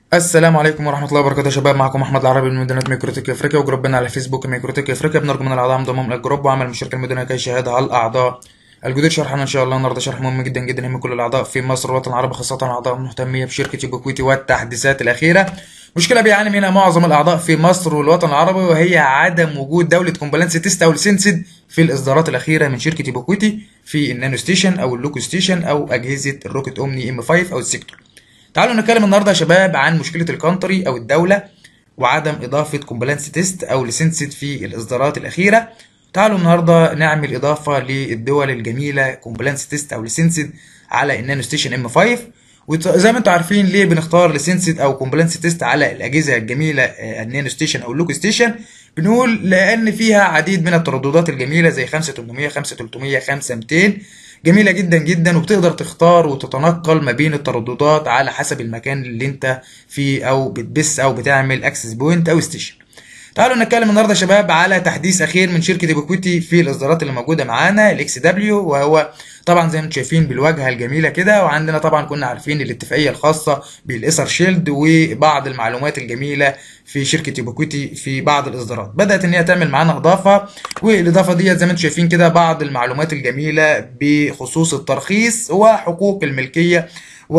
السلام عليكم ورحمة الله وبركاته يا شباب معكم أحمد العربي من مدينة ميكروتك أفريقيا وجروبنا على فيسبوك ميكروتك أفريقيا بنرجو من الأعضاء انضمام للجروب وعمل المشاركة المدنية كي يشاهدها على الأعضاء الجديد شرحنا إن شاء الله النهاردة شرح مهم جدا جدا يهم كل الأعضاء في مصر والوطن العربي خاصة الأعضاء المهتمية بشركة يوبيكويتي والتحديثات الأخيرة مشكلة بيعاني منها معظم الأعضاء في مصر والوطن العربي وهي عدم وجود دولة كومبلانس تيست أو ليسنسد في الإصدارات الأخيرة من شركة يوبيكويتي في النانو ستيشن أو اللوكو ستيشن أو أجهزة الروكت أومني ام 5 أو السيكتور تعالوا نتكلم النهارده يا شباب عن مشكله الكونتري او الدوله وعدم اضافه كومبلانس تيست او ليسنسد في الاصدارات الاخيره تعالوا النهارده نعمل اضافه للدول الجميله كومبلانس تيست او ليسنسد على النانو ستيشن ام 5 وزي ما انتم عارفين ليه بنختار ليسنسد او كومبلانس تيست على الاجهزه الجميله آه، النانو ستيشن او اللوكو ستيشن بنقول لان فيها عديد من الترددات الجميله زي 5800 5300 5200 جميله جدا جدا وبتقدر تختار وتتنقل ما بين الترددات على حسب المكان اللي انت فيه او بتبث او بتعمل اكسس بوينت او ستيشن تعالوا نتكلم النهارده يا شباب على تحديث اخير من شركه ايبوكويتي في الاصدارات اللي موجوده معانا الاكس دبليو وهو طبعا زي ما انتم شايفين بالواجهه الجميله كده وعندنا طبعا كنا عارفين الاتفاقيه الخاصه بالايثر شيلد وبعض المعلومات الجميله في شركه يوبيكويتي في بعض الاصدارات بدات ان هي تعمل معانا اضافه والاضافه ديت زي ما انتم شايفين كده بعض المعلومات الجميله بخصوص الترخيص وحقوق الملكيه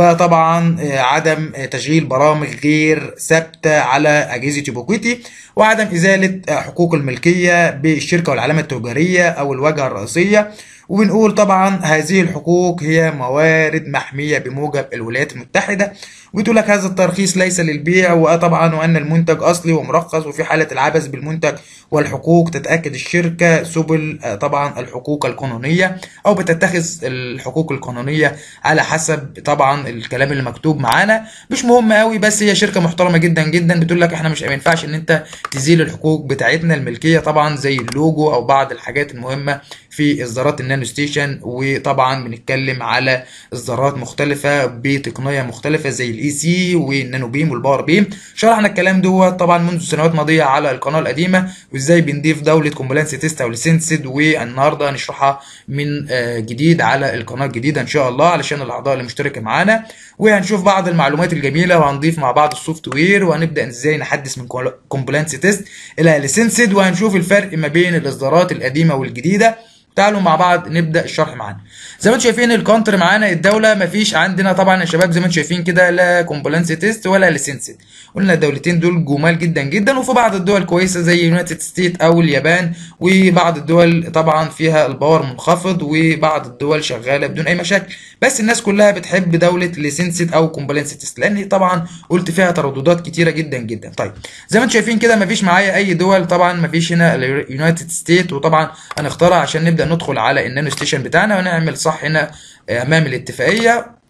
وطبعا آه، عدم آه، تشغيل برامج غير ثابته على اجهزه يوبيكويتي وعدم ازاله آه، حقوق الملكيه بالشركه والعلامه التجاريه او الواجهه الرئيسيه وبنقول طبعا هذه الحقوق هي موارد محمية بموجب الولايات المتحدة وبتقول لك هذا الترخيص ليس للبيع وطبعا وأن المنتج أصلي ومرخص وفي حالة العبث بالمنتج والحقوق تتأكد الشركة سبل آه، طبعا الحقوق القانونية أو بتتخذ الحقوق القانونية على حسب طبعا الكلام اللي مكتوب معانا مش مهم قوي بس هي شركة محترمة جدا جدا بتقول لك احنا مش ما ينفعش ان انت تزيل الحقوق بتاعتنا الملكية طبعا زي اللوجو أو بعض الحاجات المهمة في إصدارات النانو ستيشن وطبعا بنتكلم على إصدارات مختلفة بتقنية مختلفة زي الاي سي والنانو بيم والباور بيم شرحنا الكلام دوت طبعا منذ سنوات ماضية على القناة القديمة وازاي بنضيف دولة كومبلانس تيست او ليسنسد والنهارده هنشرحها من آه، جديد على القناة الجديدة ان شاء الله علشان الاعضاء اللي مشتركة معانا وهنشوف بعض المعلومات الجميلة وهنضيف مع بعض السوفت وير وهنبدأ ازاي نحدث من كومبلانس تيست الى ليسنسد وهنشوف الفرق ما بين الاصدارات القديمة والجديدة تعالوا مع بعض نبدا الشرح معانا زي ما انتم شايفين الكونتر معانا الدوله مفيش عندنا طبعا يا شباب زي ما انتم شايفين كده لا كومبلانس تيست ولا ليسنسد قلنا الدولتين دول جمال جدا جدا وفي بعض الدول كويسه زي يونايتد ستيت او اليابان وبعض الدول طبعا فيها الباور منخفض وبعض الدول شغاله بدون اي مشاكل بس الناس كلها بتحب دوله ليسنسد او كومبلانس تيست لان طبعا قلت فيها ترددات كتيره جدا جدا طيب زي ما انتم شايفين كده مفيش معايا اي دول طبعا مفيش هنا اليونايتد ستيت وطبعا هنختارها عشان نبدا ندخل على النانو ستيشن بتاعنا ونعمل صح هنا امام الاتفاقيه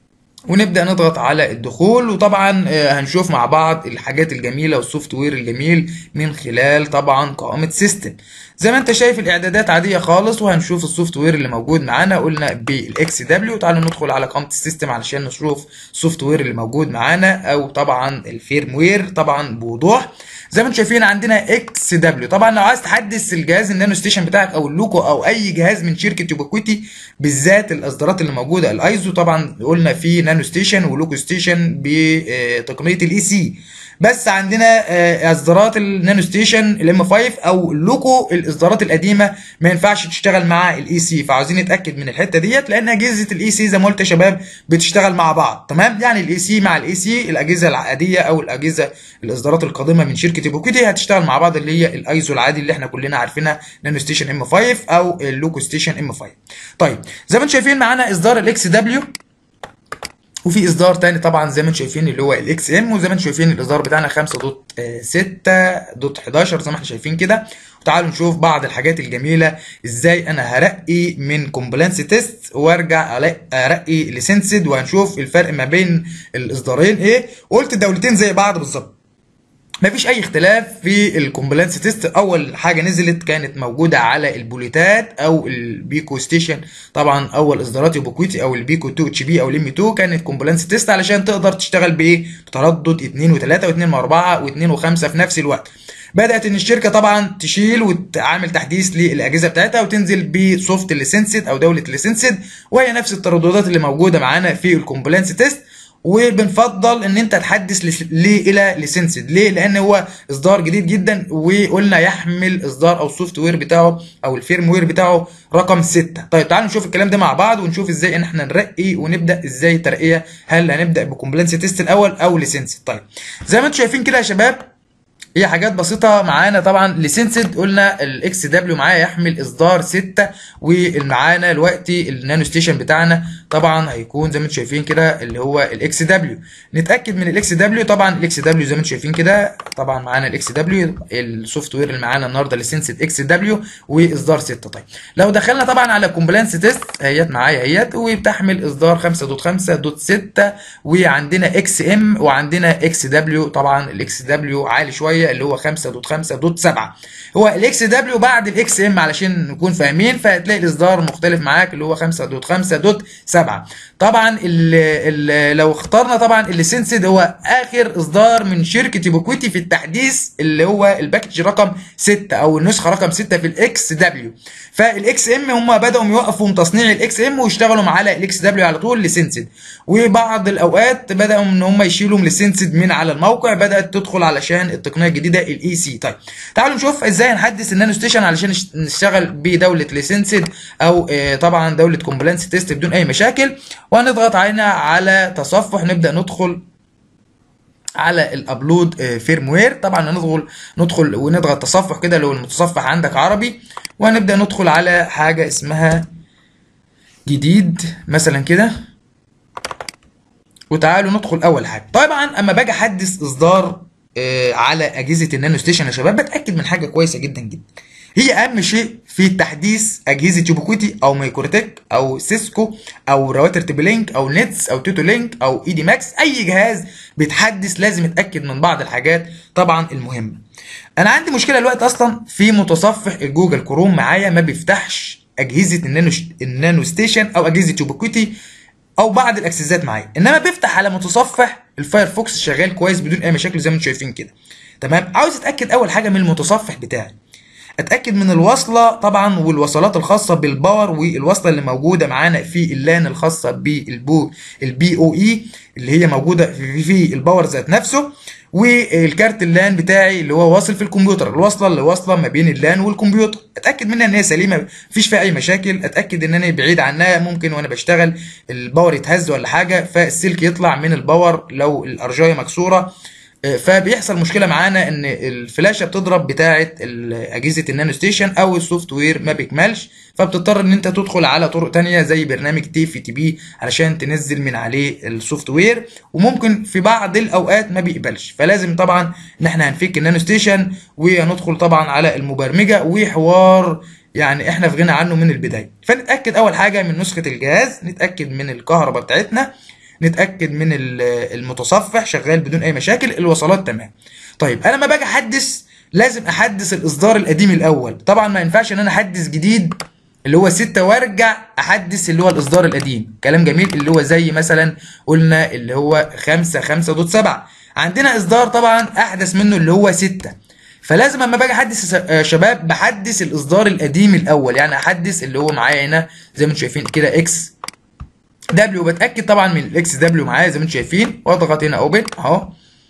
ونبدا نضغط على الدخول وطبعا آه، هنشوف مع بعض الحاجات الجميله والسوفت وير الجميل من خلال طبعا قائمه سيستم زي ما انت شايف الاعدادات عاديه خالص وهنشوف السوفت وير اللي موجود معانا قلنا بالاكس دبليو تعالوا ندخل على قائمه السيستم علشان نشوف السوفت وير اللي موجود معانا او طبعا الفيرم وير طبعا بوضوح زي ما انتم شايفين عندنا اكس دبليو طبعا لو عايز تحدث الجهاز النانو ستيشن بتاعك او اللوكو او اي جهاز من شركه يوبيكويتي بالذات الاصدارات اللي موجوده الايزو طبعا قلنا في نانو ستيشن ولوكو ستيشن بتقنيه الاي سي بس عندنا آه، اصدارات النانو ستيشن الام 5 او اللوكو الاصدارات القديمه ما ينفعش تشتغل مع الاي سي فعاوزين نتاكد من الحته ديت لان اجهزه الاي سي زي ما قلت يا شباب بتشتغل مع بعض تمام يعني الاي سي مع الاي سي الاجهزه العاديه او الاجهزه الاصدارات القادمه من شركه بوكيتي هتشتغل مع بعض اللي هي الايزو العادي اللي احنا كلنا عارفينها نانو ستيشن ام 5 او اللوكو ستيشن ام 5 طيب زي ما انتم شايفين معانا اصدار الاكس دبليو وفي اصدار تاني طبعا زي ما انتم شايفين اللي هو الاكس ام وزي ما انتم شايفين الاصدار بتاعنا 5.6 دوت 11 زي ما احنا شايفين كده وتعالوا نشوف بعض الحاجات الجميله ازاي انا هرقي من كومبلانس تيست وارجع ألاقي- ارقي ليسنسد وهنشوف الفرق ما بين الاصدارين ايه وقلت الدولتين زي بعض بالظبط مفيش اي اختلاف في الكومبلانس تيست اول حاجه نزلت كانت موجوده على البوليتات او البيكو ستيشن طبعا اول اصدارات يوبوكويتي او البيكو 2 اتش بي او الام 2 كانت كومبلانس تيست علشان تقدر تشتغل بايه بتردد 2 و3 و2 و4 و2 و5 في نفس الوقت بدات ان الشركه طبعا تشيل وتعمل تحديث للاجهزه بتاعتها وتنزل بسوفت ليسنسد او دوله ليسنسد وهي نفس الترددات اللي موجوده معانا في الكومبلانس تيست وبنفضل ان انت تحدث لس- ليه الى لسنسد ليه لان هو اصدار جديد جدا وقلنا يحمل اصدار او السوفت وير بتاعه او الفيرم وير بتاعه رقم 6 طيب تعالوا نشوف الكلام ده مع بعض ونشوف ازاي ان احنا نرقي ونبدا ازاي ترقيه هل هنبدا بكومبلنس تيست الاول او لسنسد طيب زي ما انتم شايفين كده يا شباب هي حاجات بسيطة معانا طبعا لسنسد قلنا الاكس دبليو معايا يحمل اصدار 6 ومعانا دلوقتي النانو ستيشن بتاعنا طبعا هيكون زي ما انتم شايفين كده اللي هو الاكس دبليو نتاكد من الاكس دبليو طبعا الاكس دبليو زي ما انتم شايفين كده طبعا معانا الاكس دبليو السوفت وير اللي معانا النهارده لسنسد اكس دبليو واصدار 6 طيب لو دخلنا طبعا على كومبلانس تيست اهيت معايا اهيت وبتحمل اصدار 5.5.6 وعندنا اكس ام وعندنا اكس دبليو طبعا الاكس دبليو عالي شويه اللي هو 5.5.7 هو الاكس دبليو بعد الاكس ام علشان نكون فاهمين فهتلاقي الاصدار مختلف معاك اللي هو 5.5.7 طبعا ال ال لو اخترنا طبعا الليسنسد هو اخر اصدار من شركه يوبيكويتي في التحديث اللي هو الباكج رقم 6 او النسخه رقم 6 في الاكس دبليو فالاكس ام هم بداوا يوقفوا من تصنيع الاكس ام ويشتغلوا على الاكس دبليو على طول لسنسد وبعض الاوقات بداوا ان هم يشيلوا من لسنسد من على الموقع بدات تدخل علشان التقنيه الجديده الاي سي طيب تعالوا نشوف ازاي نحدث النانو ستيشن علشان نش- نشتغل بدوله لسنسد او آه، طبعا دوله كومبلانس تيست بدون اي مشاكل وهنضغط علينا على تصفح نبدا ندخل على الابلود فيرم وير طبعا هندخل ندخل ونضغط تصفح كده لو المتصفح عندك عربي وهنبدا ندخل على حاجه اسمها جديد مثلا كده وتعالوا ندخل اول حاجه طبعا اما باجي احدث اصدار آه، على اجهزه النانو ستيشن يا شباب بتاكد من حاجه كويسه جدا جدا هي اهم شيء في تحديث اجهزه يوبيكويتي او مايكروتك او سيسكو او رواتر تبلينك او نتس او توتو لينك او اي دي ماكس اي جهاز بيتحدث لازم يتاكد من بعض الحاجات طبعا المهمه انا عندي مشكله دلوقتي اصلا في متصفح الجوجل كروم معايا ما بيفتحش اجهزه النانو النانو ستيشن او اجهزه يوبيكويتي او بعض الاكسسات معايا انما بيفتح على متصفح الفايرفوكس شغال كويس بدون اي مشاكل زي ما انتم شايفين كده تمام عاوز اتاكد اول حاجه من المتصفح بتاعي اتاكد من الوصله طبعا والوصلات الخاصه بالباور والوصله اللي موجوده معانا في اللان الخاصه بالبو البي او اي اللي هي موجوده في, في الباور ذات نفسه والكارت اللان بتاعي اللي هو واصل في الكمبيوتر الوصله اللي واصله ما بين اللان والكمبيوتر اتاكد منها ان هي سليمه مفيش فيها اي مشاكل اتاكد ان انا بعيد عنها ممكن وانا بشتغل الباور يتهز ولا حاجه فالسلك يطلع من الباور لو الارجايه مكسوره فبيحصل مشكله معانا ان الفلاشه بتضرب بتاعه اجهزه النانو ستيشن او السوفت وير ما بيكملش فبتضطر ان انت تدخل على طرق تانية زي برنامج تي في تي بي علشان تنزل من عليه السوفت وير وممكن في بعض الاوقات ما بيقبلش فلازم طبعا ان احنا هنفك النانو ستيشن وهندخل طبعا على المبرمجه وحوار يعني احنا في غنى عنه من البدايه فنتاكد اول حاجه من نسخه الجهاز نتاكد من الكهرباء بتاعتنا نتاكد من المتصفح شغال بدون اي مشاكل الوصلات تمام طيب انا لما باجي احدث لازم احدث الاصدار القديم الاول طبعا ما ينفعش ان انا احدث جديد اللي هو 6 وارجع احدث اللي هو الاصدار القديم كلام جميل اللي هو زي مثلا قلنا اللي هو 5 5.7 عندنا اصدار طبعا احدث منه اللي هو 6 فلازم اما باجي احدث يا شباب بحدث الاصدار القديم الاول يعني احدث اللي هو معايا هنا زي ما انتم شايفين كده اكس دبليو بتاكد طبعا من الاكس دبليو معايا زي ما انتم شايفين واضغط هنا اوبن اهو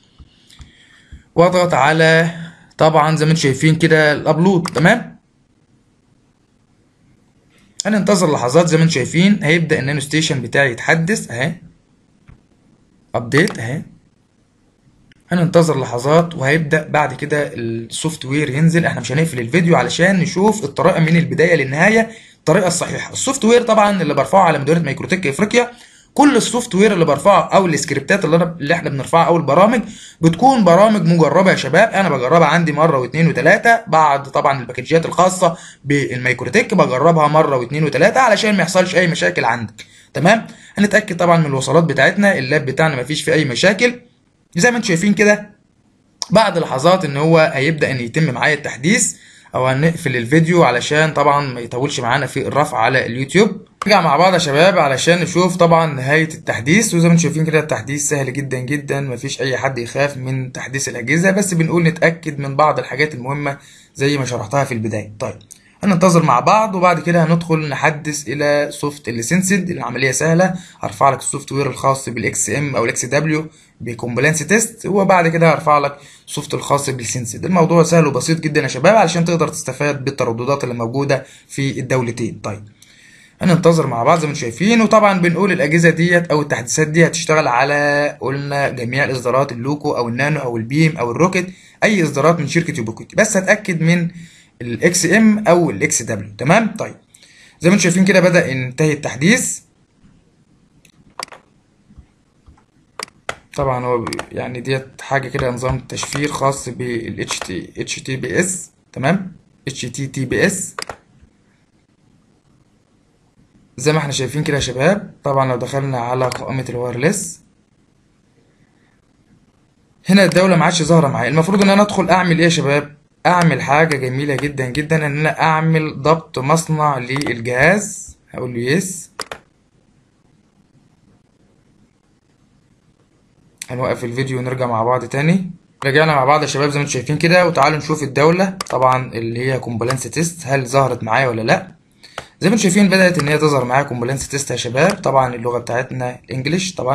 واضغط على طبعا زي ما انتم شايفين كده الابلود تمام هننتظر لحظات زي ما انتم شايفين هيبدا النانو ستيشن بتاعي يتحدث اهي ابديت اهي هننتظر لحظات وهيبدا بعد كده السوفت وير ينزل احنا مش هنقفل الفيديو علشان نشوف الطريقه من البدايه للنهايه الطريقه الصحيحه السوفت وير طبعا اللي برفعه على مديريه مايكروتك افريقيا كل السوفت وير اللي برفعه او السكريبتات اللي, أنا اللي احنا بنرفعها او البرامج بتكون برامج مجربه يا شباب انا بجربها عندي مره واثنين وثلاثه بعد طبعا الباكجات الخاصه بالمايكروتك بجربها مره واثنين وثلاثه علشان ما يحصلش اي مشاكل عندك تمام هنتاكد طبعا من الوصلات بتاعتنا اللاب بتاعنا ما فيش فيه اي مشاكل زي ما انتم شايفين كده بعد لحظات ان هو هيبدا ان يتم معايا التحديث او هنقفل الفيديو علشان طبعا ما يطولش معانا في الرفع على اليوتيوب نرجع مع بعض يا شباب علشان نشوف طبعا نهايه التحديث وزي ما انتم شايفين كده التحديث سهل جدا جدا مفيش اي حد يخاف من تحديث الاجهزه بس بنقول نتاكد من بعض الحاجات المهمه زي ما شرحتها في البدايه طيب هننتظر مع بعض وبعد كده هندخل نحدث الى سوفت الليسنسد العمليه سهله هرفع لك السوفت وير الخاص بالاكس ام او الاكس دبليو بكومبلانس تيست وبعد كده هرفع لك سوفت الخاص بالسنسد الموضوع سهل وبسيط جدا يا شباب علشان تقدر تستفاد بالترددات اللي موجوده في الدولتين طيب هننتظر مع بعض زي ما انتم شايفين وطبعا بنقول الاجهزه ديت او التحديثات دي هتشتغل على قلنا جميع الاصدارات اللوكو او النانو او البيم او الروكت اي اصدارات من شركه يوبيكوتي بس هتاكد من الاكس ام او الاكس دبليو تمام طيب زي ما انتم شايفين كده بدا ينتهي التحديث طبعا هو يعني ديت حاجه كده نظام تشفير خاص بال اتش تي بي اس تمام اتش تي تي بي اس زي ما احنا شايفين كده يا شباب طبعا لو دخلنا على قائمه الوايرلس هنا الدوله ما عادش ظاهره معايا المفروض ان انا ادخل اعمل ايه يا شباب اعمل حاجه جميله جدا جدا ان انا اعمل ضبط مصنع للجهاز هقول له يس هنوقف الفيديو ونرجع مع بعض تاني رجعنا مع بعض يا شباب زي ما انتم شايفين كده وتعالوا نشوف الدولة طبعا اللي هي كومبلانس تيست هل ظهرت معايا ولا لا زي ما انتم شايفين بدأت ان هي تظهر معايا كومبلانس تيست يا شباب طبعا اللغة بتاعتنا الانجليش طبعا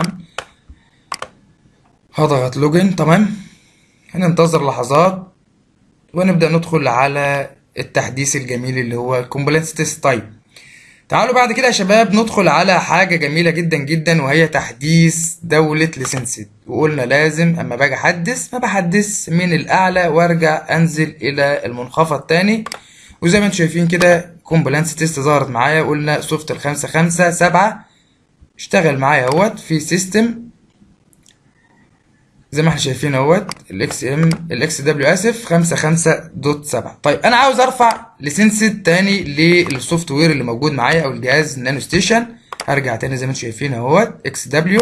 هضغط لوجن تمام هننتظر لحظات ونبدأ ندخل على التحديث الجميل اللي هو الكومبلانس تيست طيب تعالوا بعد كده يا شباب ندخل على حاجة جميلة جدا جدا وهي تحديث دولة ليسنسد وقلنا لازم اما باجي احدث ما بحدث من الاعلى وارجع انزل الى المنخفض تاني وزي ما انتم شايفين كده كومبلانس تيست ظهرت معايا قلنا سوفت الخمسة خمسة سبعة اشتغل معايا اهوت في سيستم زي ما احنا شايفين اهوت الاكس ام الاكس دبليو اسف 55 دوت 7 طيب انا عاوز ارفع لسنسد تاني للسوفت وير اللي موجود معايا او الجهاز النانو ستيشن هرجع تاني زي ما انتم شايفين اهوت اكس دبليو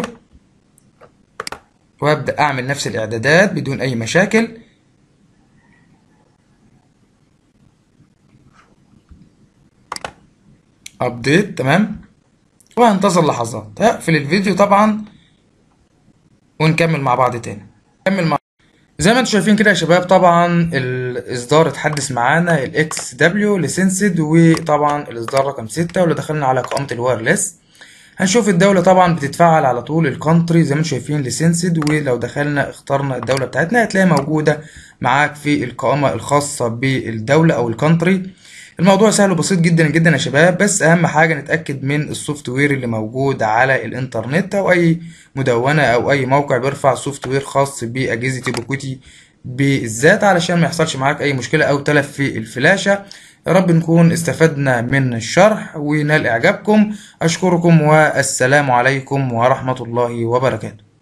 وابدا اعمل نفس الاعدادات بدون اي مشاكل ابديت تمام وهنتظر لحظات هقفل الفيديو طبعا ونكمل مع بعض تاني نكمل مع زي ما انتم شايفين كده يا شباب طبعا الاصدار اتحدث معانا الاكس دبليو لسنسد وطبعا الاصدار رقم 6 واللي دخلنا على قائمه الوايرلس هنشوف الدولة طبعا بتتفعل على طول الكونتري زي ما انتم شايفين لسنسد ولو دخلنا اخترنا الدولة بتاعتنا هتلاقيها موجودة معاك في القائمة الخاصة بالدولة او الكونتري الموضوع سهل وبسيط جدا جدا يا شباب بس اهم حاجة نتأكد من السوفت وير اللي موجود على الانترنت او اي مدونة او اي موقع بيرفع سوفت وير خاص باجهزة يوبيكوتي بالذات علشان ما يحصلش معاك اي مشكلة او تلف في الفلاشة يا رب نكون استفدنا من الشرح ونال اعجابكم اشكركم والسلام عليكم ورحمة الله وبركاته